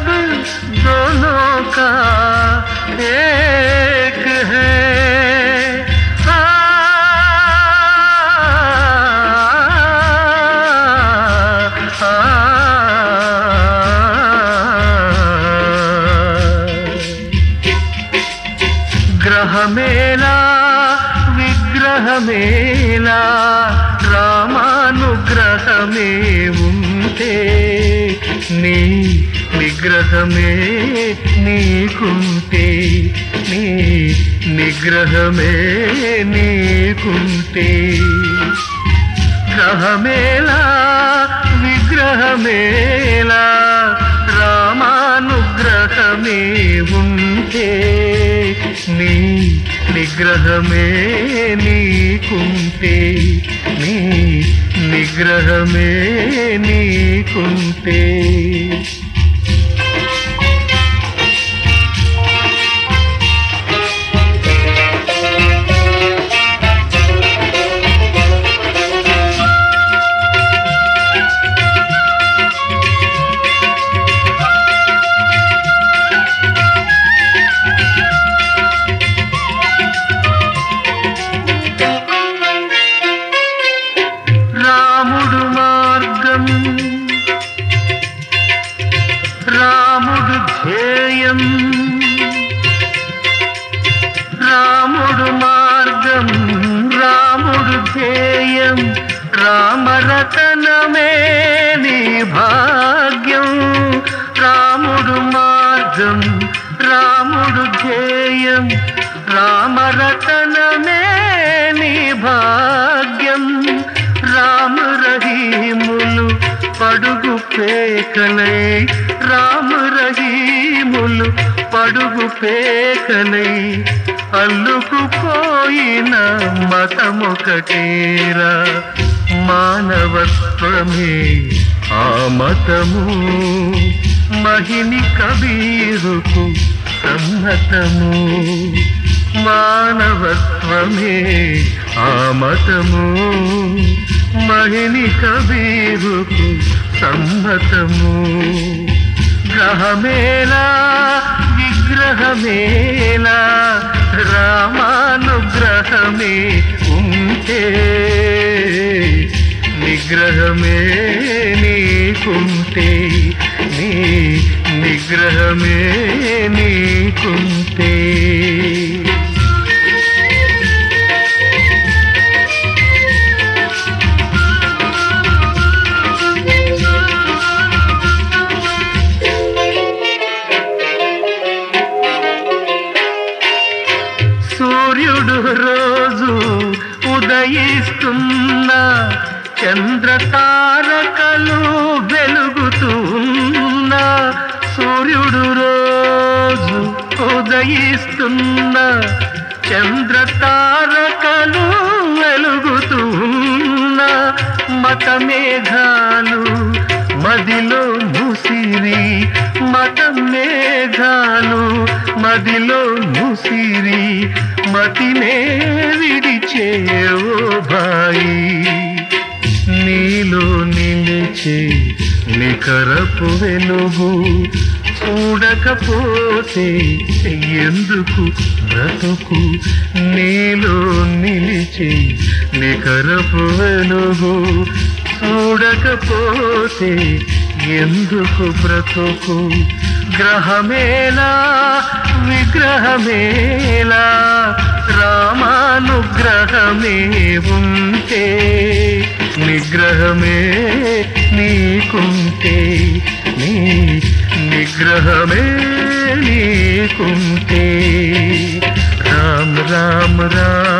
सब दोनों का एक है आ, आ, గ్రహమేలా విగ్రహమేలా రామానుగ్రహమే ఉంటే నీ నిగ్రహమే నీకుంటే నీ నిగ్రహమే నీకుంటే గ్రహమేలా విగ్రహమేలా రామానుగ్రహమే ఉంటే నీ నిగ్రహమే నీకుంటే నీ నిగ్రహమే నీకుంటే రాముడు మార్గం రాముడు ధ్యేయం రాముడు మార్గం రాముడు ధ్యేయం రామరతనమే నీ భాగ్యం రాముడు మార్గం రాముడు ధ్యేయం రామరతనమే నీ భాగ్యం రామ రహీములు పడుగు పేకలై రామ రహీములు పడుగు పేకలై అల్లుకుపోయిన మతమొకటేరా మానవత్వమే ఆ మతము మహిని కబీరుకు సమ్మతము మానవత్వమే ఆ మతము మహిని కబీరుకు సమ్మతము గ్రహమేలా విగ్రహమేలా రామానుగ్రహమే ఉంటే నిగ్రహమే నీకుంటే నీ నిగ్రహమే నీకుంటే సూర్యుడు రోజు ఉదయిస్తున్న చంద్ర తారకలు వెలుగుతున్న సూర్యుడు రోజు ఉదయిస్తున్న చంద్ర తారకలు వెలుగుతున్న మత మేఘాలు మదిలో ముసిరి మత మేఘాలు మదిలో ముసిరి మతినే విడిచే ఓ బాయి నీలో నిలిచే నికరపు వెలుగు చూడకపోతే ఎందుకు బ్రతుకు నీలో నిలిచే నికరపు వెలుగు చూడకపోతే ఎందుకు బ్రతుకు గ్రహమేలా విగ్రహమేలా రామానుగ్రహమే ఉంటే నిగ్రహమే నీకుంటే నీ నిగ్రహమే నీకుంటే రామ రామ రామ